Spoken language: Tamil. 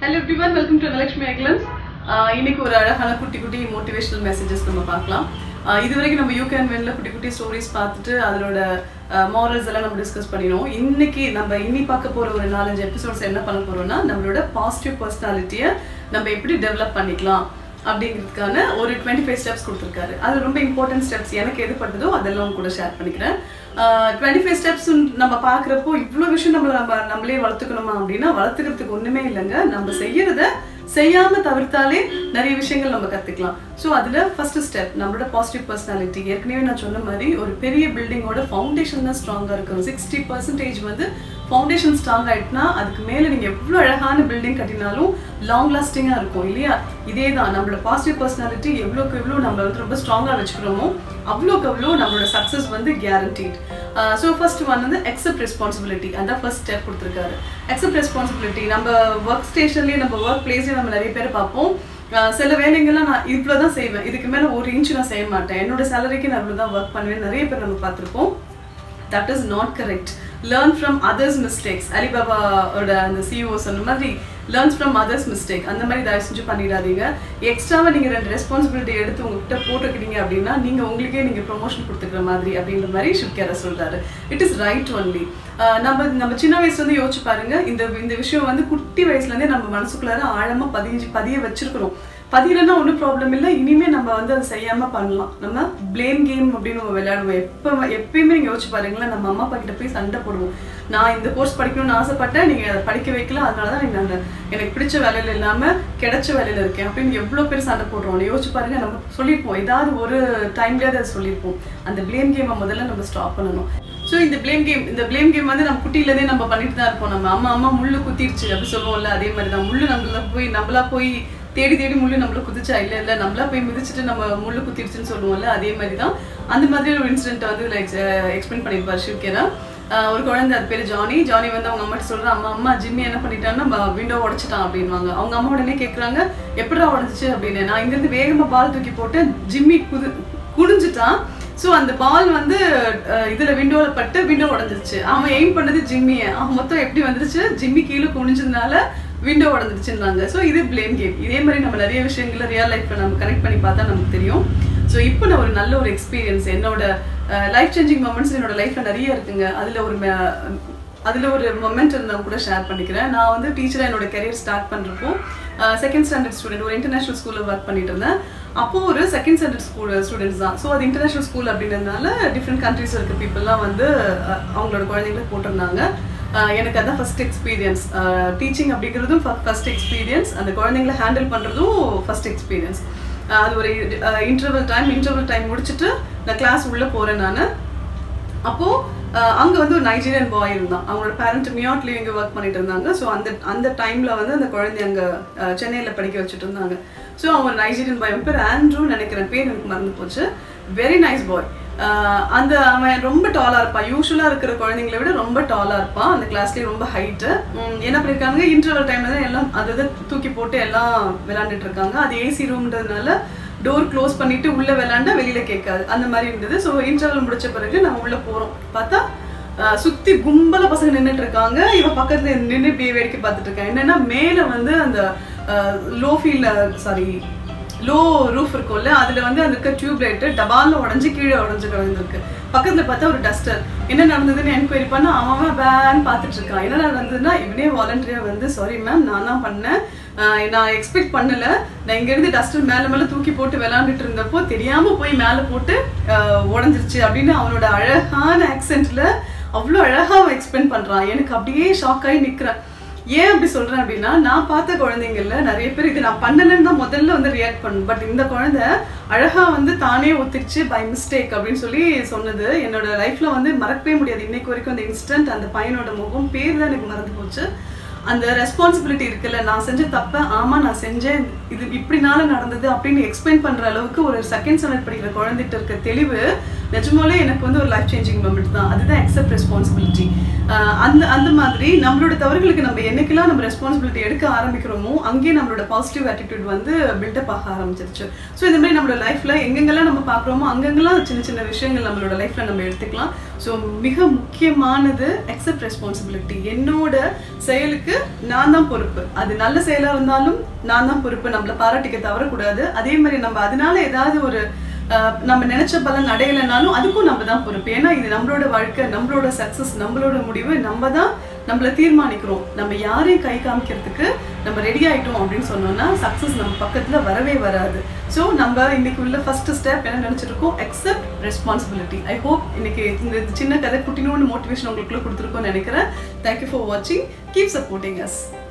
hello everyone welcome to Dhanalakshmi excellence இன்னைக்கு ஒரு அழகான குட்டி குட்டி மோட்டிவேஷனல் மெசேஜஸ் நம்ம பார்க்கலாம் ஆஹ் இது வரைக்கும் நம்ம யூ கேன் வென்ல குட்டி குட்டி ஸ்டோரிஸ் பார்த்துட்டு அதோட மாரல்ஸ் எல்லாம் நம்ம டிஸ்கஸ் பண்ணினோம் இன்னைக்கு நம்ம இனி பார்க்க போற ஒரு நாலஞ்சு எபிசோட்ஸ் என்ன பண்ண போறோம்னா நம்மளோட பாசிட்டிவ் பர்சனாலிட்டியை நம்ம எப்படி டெவலப் பண்ணிக்கலாம் அப்படிங்கிறதுக்கான ஒரு டுவெண்ட்டி ஃபைவ் ஸ்டெப்ஸ் கொடுத்துருக்காரு அது ரொம்ப இம்பார்ட்டன்ட் ஸ்டெப்ஸ் எனக்கு எது பட்டதோ அதெல்லாம் உங்க கூட ஷேர் பண்ணிக்கிறேன் டுவெண்ட்டி ஃபைவ் ஸ்டெப்ஸ் நம்ம பார்க்குறப்போ இவ்வளோ விஷயம் நம்ம நம்ம நம்மளே வளர்த்துக்கணுமா அப்படின்னா வளர்த்துக்கிறதுக்கு ஒன்றுமே இல்லைங்க நம்ம செய்யறத செய்யாம தவிர்த்தாலே நிறைய விஷயங்கள் நம்ம கத்துக்கலாம் ஸோ அதுல ஃபர்ஸ்ட் ஸ்டெப் நம்மளோட பாசிட்டிவ் பர்சனாலிட்டி ஏற்கனவே நான் சொன்ன மாதிரி ஒரு பெரிய பில்டிங்கோட ஃபவுண்டேஷன் தான் ஸ்ட்ராங்கா இருக்கும் சிக்ஸ்டி பர்சன்டேஜ் வந்து ஃபவுண்டேஷன் ஸ்ட்ராங் ஆயிட்டுனா அதுக்கு மேல நீங்க எவ்வளவு அழகான பில்டிங் கட்டினாலும் லாங் லாஸ்டிங்கா இருக்கும் இல்லையா இதே தான் நம்மளோட பாசிட்டிவ் பர்சனாலிட்டி எவ்வளோக்கு எவ்வளோ நம்ம வந்து ரொம்ப ஸ்ட்ராங்கா வச்சுக்கிறோமோ அவ்வளோக்கு அவ்வளோ நம்மளோட சக்ஸஸ் வந்து கேரண்டீட் ஸோ ஃபர்ஸ்ட் ஒன் வந்து அக்செப்ட் ரெஸ்பான்சிபிலிட்டி அதான் ஃபர்ஸ்ட் ஸ்டெப் கொடுத்துருக்காரு அக்செப்ட் ரெஸ்பான்சிபிலிட்டி நம்ம ஒர்க் ஸ்டேஷன்லேயே நம்ம ஒர்க் பிளேஸ்லேயே நம்ம நிறைய பேர் பார்ப்போம் ஆஹ் சில வேலைங்கள்லாம் நான் இவ்வளோ தான் செய்வேன் இதுக்கு மேலே ஒரு இன்ச் நான் செய்ய மாட்டேன் என்னோட சேலரிக்கு நான் இவ்வளோ தான் ஒர்க் பண்ணுவேன் நிறைய பேர் நம்ம பார்த்துருப்போம் that is not correct learn from others mistakes அலிபாபாவோட அந்த சிஓ சொன்ன மாதிரி லேர்ன்ஸ் ஃப்ரம் அதர்ஸ் மிஸ்டேக் அந்த மாதிரி தயவு செஞ்சு பண்ணிடாதீங்க எக்ஸ்ட்ராவாக நீங்கள் ரெண்டு ரெஸ்பான்சிபிலிட்டி எடுத்து உங்ககிட்ட போட்டுக்கிட்டீங்க அப்படின்னா நீங்கள் உங்களுக்கே நீங்கள் ப்ரொமோஷன் கொடுத்துக்கிற மாதிரி அப்படின்ற மாதிரி ஷிப்கேர சொல்கிறாரு இட் இஸ் ரைட் ஒன்லி நம்ம நம்ம சின்ன வயசுலேருந்து யோசிச்சு பாருங்க இந்த இந்த விஷயம் வந்து குட்டி வயசுலேருந்தே நம்ம மனசுக்குள்ளார ஆழமாக பதிஞ்சு பதிய வச்சிருக்கிறோம் பதியலன்னா ஒன்றும் ப்ராப்ளம் இல்லை இனிமே நம்ம வந்து அதை செய்யாம பண்ணலாம் நம்ம ப்ளேம் கேம் அப்படின்னு நம்ம விளையாடுவோம் எப்போ எப்பயுமே நீங்க யோசிச்சு பாருங்களேன் நம்ம அம்மா அப்பா கிட்ட போய் சண்டை போடுவோம் நான் இந்த கோர்ஸ் படிக்கணும்னு ஆசைப்பட்டேன் நீங்க அதை படிக்க வைக்கல அதனால தான் நீங்க அந்த எனக்கு பிடிச்ச வேலையில இல்லாம கிடைச்ச வேலையில இருக்கேன் அப்படின்னு எவ்வளவு பேர் சண்டை போடுறோம் யோசிச்சு பாருங்க நம்ம சொல்லியிருப்போம் ஏதாவது ஒரு டைம்லயாவது அதை சொல்லியிருப்போம் அந்த ப்ளேம் கேமை முதல்ல நம்ம ஸ்டாப் பண்ணணும் ஸோ இந்த ப்ளேம் கேம் இந்த ப்ளேம் கேம் வந்து நம்ம குட்டியிலேருந்தே நம்ம பண்ணிட்டு தான் இருப்போம் நம்ம அம்மா அம்மா முள்ளு குத்திருச்சு அப்படி சொல்லுவோம்ல அதே மாதிரி தான் முள்ளு நம்மள போய் நம்மளா போய் தேடி தேடி முள்ளு நம்மள குதிச்சா இல்ல இல்ல நம்மளா போய் மிதிச்சுட்டு நம்ம முள்ளு குத்திருச்சுன்னு சொல்லுவோம்ல அதே மாதிரி தான் அந்த மாதிரி ஒரு இன்சிடென்ட் வந்து இதில் எக்ஸ்பிளைன் பண்ணியிருப்பார் ஷிவ்கேரா ஒரு குழந்தை அது பேர் ஜானி ஜானி வந்து அவங்க அம்மாட்ட சொல்ற அம்மா அம்மா ஜிம்மி என்ன பண்ணிட்டான்னா விண்டோ உடைச்சிட்டான் அப்படின்வாங்க அவங்க அம்மா உடனே கேட்குறாங்க எப்படா உடஞ்சிச்சு அப்படின்னு நான் இங்கிருந்து வேகமா பால் தூக்கி போட்டு ஜிம்மி குது குடிஞ்சிட்டான் ஸோ அந்த பால் வந்து அஹ், இதுல விண்டோல பட்டு விண்டோ உடஞ்சிருச்சு அவன் எய்ம் பண்ணது ஜிம்மியை அவன் மொத்தம் எப்படி வந்துருச்சு ஜிம்மி கீழே குனிஞ்சதுனால விண்டோ உடஞ்சிருச்சுன்றாங்க ஸோ இது ப்ளேம் கேம் இதே மாதிரி நம்ம நிறைய விஷயங்களை ரியல் லைஃப்ல நம்ம கனெக்ட் பண்ணி பார்த்தா நமக்கு தெரியும் ஸோ இப்போ நான் ஒரு நல்ல ஒரு எக்ஸ்பீரியன்ஸ் என்னோட லைஃப் சேஞ்சிங் மூமெண்ட்ஸ் என்னோட லைஃப்ல நிறைய இருக்குங்க அதுல ஒரு ம- அதுல ஒரு மொமெண்ட் நான் கூட ஷேர் பண்ணிக்கிறேன் நான் வந்து டீச்சரா என்னோட கெரியர் ஸ்டார்ட் பண்றப்போ செகண்ட் ஸ்டாண்டர்ட் ஸ்டூடெண்ட் ஒரு இன்டர்நேஷனல் ஸ்கூல்ல ஒர்க் பண்ணிட்டு இருந்தேன் அப்போ ஒரு செகண்ட் ஸ்டாண்டர்ட் ஸ்கூல் ஸ்டூடெண்ட்ஸ் தான் ஸோ அது இன்டர்நேஷனல் ஸ்கூல் அப்படின்றதுனால டிஃப்ரெண்ட் கண்ட்ரீஸ் இருக்க பீப்புளெலாம் வந்து அஹ், அவங்களோட குழந்தைங்களை போட்டிருந்தாங்க அஹ், எனக்கு அதான் ஃபர்ஸ்ட் எக்ஸ்பீரியன்ஸ் டீச்சிங் அப்படிங்கிறதும் ஃபர்ஸ்ட் எக்ஸ்பீரியன்ஸ் அந்த குழந்தைங்களை ஹேண்டில் பண்ணுறதும் ஃபர்ஸ்ட் எக்ஸ்பீரியன்ஸ் அது ஒரு இன்டர்வல் டைம் இன்டர்வல் டைம் முடிச்சுட்டு நான் கிளாஸ் உள்ளே போகிறேன் நான் அப்போ அஹ், அங்க வந்து ஒரு நைஜீரியன் பாய் இருந்தான் அவங்களோட பேரண்ட் மியாட்லயும் இங்க ஒர்க் பண்ணிட்டு இருந்தாங்க ஸோ அந்த அந்த டைம்ல வந்து அந்த குழந்தை அங்க அஹ், சென்னையில படிக்க வச்சுட்டு இருந்தாங்க ஸோ அவன் நைஜீரியன் பாய் அவன் பேர் ஆண்ட்ரூ நினைக்கிறேன் பேர் எனக்கு மறந்து போச்சு வெரி நைஸ் பாய் அந்த அவன் ரொம்ப டாலா இருப்பான் யூஸ்வலா இருக்கிற குழந்தைங்களை விட ரொம்ப டாலா இருப்பான் அந்த கிளாஸ்லயே ரொம்ப ஹைட்டு என்ன பண்ணிருக்காங்க இன்டர்வல் டைம்ல தான் எல்லாம் அதை இதை தூக்கி போட்டு எல்லாம் விளையாண்டுட்டு இருக்காங்க அது ஏசி ரூம்ன்றதுனால டோர் க்ளோஸ் பண்ணிட்டு உள்ள விளையாண்டா வெளியில கேட்காது அந்த மாதிரி இருந்தது ஸோ இன்டர்வல் முடிச்ச பிறகு நான் உள்ள போறோம் பார்த்தா அஹ், சுத்தி கும்பல பசங்க நின்னுட்டு இருக்காங்க இவன் பக்கத்துல நின்று இப்படியே வேடிக்கை பார்த்துட்டு இருக்கேன் என்னன்னா மேல வந்து அந்த லோ ஃபீல்ல சாரி லோ ரூஃப் இருக்கும்ல அதுல வந்து அந்த இருக்க டியூப் லைட் டபால்ல உடஞ்சு கீழே உடஞ்சு கிடந்திருக்கு பக்கத்துல பார்த்தா ஒரு டஸ்டர் என்ன நடந்ததுன்னு என்கொயரி பண்ணா அவன் அவன் பேன் பார்த்துட்டு இருக்கான் என்ன நடந்ததுன்னா இவனே வாலண்டியரா வந்து சாரி மேம் நான் தான் பண்ணேன் ஆஹ் நான் எக்ஸ்பெக்ட் பண்ணல நான் இங்க இருந்து டஸ்டர் மேல மேல தூக்கி போட்டு விளையாண்டுட்டு இருந்தப்போ தெரியாம போய் மேல போட்டு ஆஹ் உடைஞ்சிருச்சு அப்படின்னு அவனோட அழகான ஆக்சென்ட்ல அவ்வளோ அழகா அவன் எக்ஸ்பிளைன் பண்றான் எனக்கு அப்படியே ஷாக் ஆகி நிக்கிறேன் ஏன் அப்படி சொல்றேன் அப்படின்னா நான் பார்த்த குழந்தைங்கள்ல நிறைய பேர் இது நான் பண்ணலன்னு தான் முதல்ல வந்து ரியாக்ட் பண்ணும் பட் இந்த குழந்தை அழகா வந்து தானே ஒத்துக்கிச்சு பை மிஸ்டேக் அப்படின்னு சொல்லி சொன்னது என்னோட லைஃப்ல வந்து மறக்கவே முடியாது இன்னைக்கு வரைக்கும் அந்த இன்ஸ்டன்ட் அந்த பையனோட முகம் பேர் தான் எனக்கு மறந்து போச்சு அந்த ரெஸ்பான்சிபிலிட்டி இருக்குல்ல நான் செஞ்ச தப்ப ஆமா நான் செஞ்சேன் இது இப்படினால நடந்தது அப்படின்னு எக்ஸ்பிளைன் பண்ற அளவுக்கு ஒரு செகண்ட் ஸ்டாண்டர்ட் படிக்கிற குழந்தைகிட்ட இருக்க தெளிவு நிஜமாலே எனக்கு வந்து ஒரு லைஃப் சேஞ்சிங் மூமெண்ட் தான் அதுதான் அக்செப்ட் ரெஸ்பான்சிபிலிட்டி அந்த அந்த மாதிரி நம்மளோட தவறுகளுக்கு நம்ம என்னைக்கெல்லாம் நம்ம ரெஸ்பான்சிபிலிட்டி எடுக்க ஆரம்பிக்கிறோமோ அங்கேயே நம்மளோட பாசிட்டிவ் ஆட்டிடியூட் வந்து பில்டப் ஆக ஆரம்பிச்சிருச்சு ஸோ இந்த மாதிரி நம்மளோட லைஃப்ல எங்கெங்கெல்லாம் நம்ம பார்க்குறோமோ அங்கங்கெல்லாம் சின்ன சின்ன விஷயங்கள் நம்மளோட லைஃப்ல நம்ம எடுத்துக்கலாம் ஸோ மிக முக்கியமானது அக்செப்ட் ரெஸ்பான்சிபிலிட்டி என்னோட செயலுக்கு நான் தான் பொறுப்பு அது நல்ல செயலாக இருந்தாலும் நான் தான் பொறுப்பு நம்மளை பாராட்டிக்க தவறக்கூடாது அதே மாதிரி நம்ம அதனால ஏதாவது ஒரு ஆஹ், நம்ம நினைச்ச பலன் அடையலைனாலும் அதுக்கும் நம்ம தான் பொறுப்பு ஏன்னா இது நம்மளோட வாழ்க்கை நம்மளோட சக்ஸஸ் நம்மளோட முடிவு நம்ம தான் நம்மளை தீர்மானிக்கிறோம் நம்ம யாரையும் கை காமிக்கிறதுக்கு நம்ம ரெடி ஆயிட்டோம் அப்படின்னு சொன்னோம்னா சக்ஸஸ் நம்ம பக்கத்துல வரவே வராது ஸோ நம்ம இன்னைக்கு உள்ள ஃபர்ஸ்ட் ஸ்டெப் என்ன நினைச்சிருக்கோம் அக்செப்ட் ரெஸ்பான்சிபிலிட்டி ஐ ஹோப் இன்னைக்கு இந்த சின்ன கதை குட்டினோன்னு மோட்டிவேஷன் உங்களுக்குள்ள கொடுத்துருக்கோம்னு நினைக்கிறேன் தேங்க்யூ ஃபார் வாட்சிங் கீப் சப்போர்ட்டிங் அஸ்